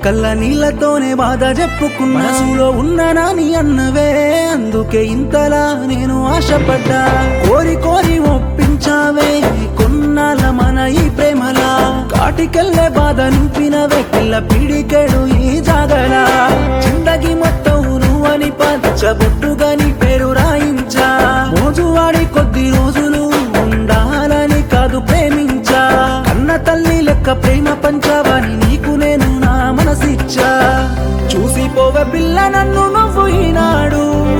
కళ్ళ నీళ్ళతోనే బాధ చెప్పుకున్నా మనసులో ఉన్న నాని అన్నవే అందుకే ఇంతలా నేను ఆశపడ్డా కోరి కోరి ఒప్పించావే కొన్నాళ్ళ మన ఈ ప్రేమలా కాటికెళ్ళే బాధ నింపినవే పిల్ల పీడికెడు ఈ జాగలా జిందగి మొత్తం నువ్వని పచ్చబొట్టుగా నీ పేరు రాయించా మోజువాడి కొద్ది రోజులు ఉండాలని కాదు ప్రేమించా కన్న తల్లి లెక్క ప్రేమ పంచావని నీకు నేను నా మనసిచ్చా చూసి పోవ పిల్ల నన్ను నువ్వు ఈనాడు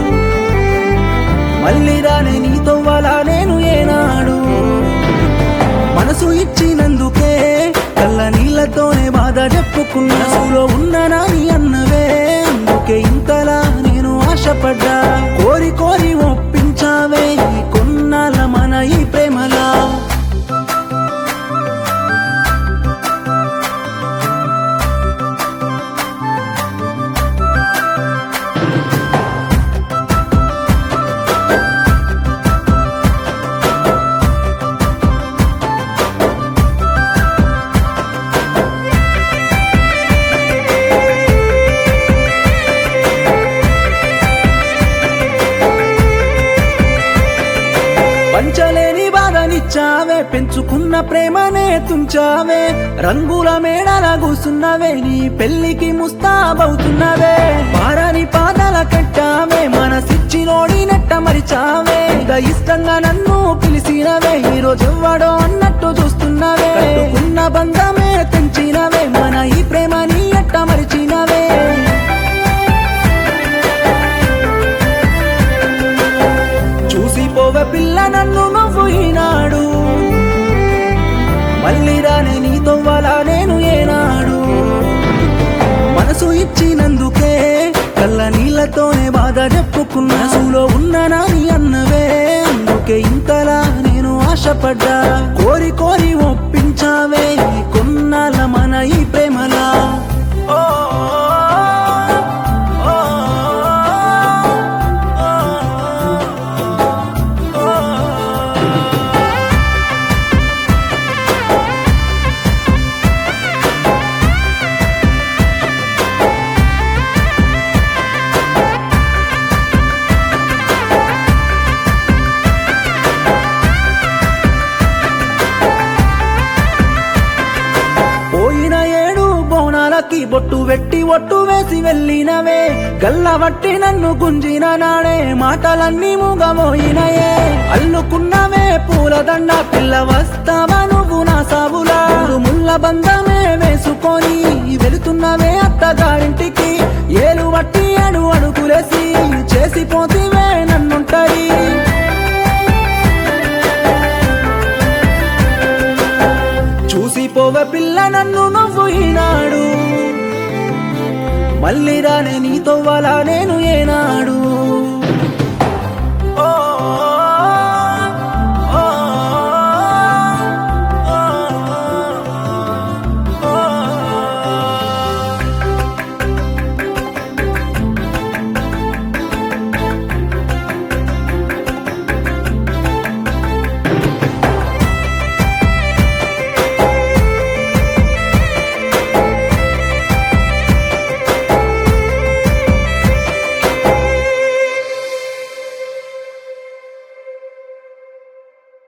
మళ్ళీ రానే నీతో వలా నేను ఏనాడు మనసు ఇచ్చినందుకే కళ్ళ నీళ్ళతోనే బాధ చెప్పుకున్న మనసులో ఉన్న నాని అన్నవే అందుకే ఇంతలా నేను ఆశపడ్డా కోరి కోరి ఒప్పించావే కొన్నాళ్ళ మన ఈ ప్రేమలా పంచలేని బాధనిచ్చావే పెంచుకున్న ప్రేమనే తుంచావే రంగుల మేడల కూసున్నవే నీ పెళ్లికి ముస్తాబవుతున్నవే పారని పాదల కట్టావే మనసిచ్చినోడి నెట్ట మరిచావే ఇంత ఇష్టంగా నన్ను పిలిచినవే ఈ రోజు ఎవ్వడో అన్నట్టు చూస్తున్నవే కట్టుకున్న బంధమే తెంచినవే మన ఈ ప్రేమని ఎట్ట మరిచినవే చూసి పోవ పిల్ల నన్ను నువ్వు ఈనాడు మళ్ళీ రానే నీతో వలా నేను ఏనాడు మనసు ఇచ్చినందుకే కళ్ళ నీళ్ళతోనే బాధ చెప్పుకున్న మనసులో ఉన్న నాని అన్నవే అందుకే ఇంతలా నేను ఆశపడ్డా కోరి కోరి ఒప్పించావే కొన్నాళ్ళ మన ఈ ప్రేమలా ఓ, ఓ, ఓ, ఓ, ఓ. పోయిన ఏడు బోనాలకి బొట్టు వెట్టి ఒట్టు వేసి వెళ్ళినవే గల్లబట్టి నన్ను గుంజిన నాడే మాటలన్నీ మూగమోయినయే అల్లుకున్నవే పూలదండ పిల్ల వస్తావా నువ్వు నా సాబులా ముళ్ళ బంధమే వేసుకొని వెళుతున్నవే అత్తగారింటికి ఏలు బట్టి అడు అడుగులేసి చేసిపోతివే నన్నుంటరి చూసి పోవ పిల్ల నన్ను నువ్వు ఈనాడు మళ్ళీ రానే నీతో వలా నేను ఏనాడు ఓ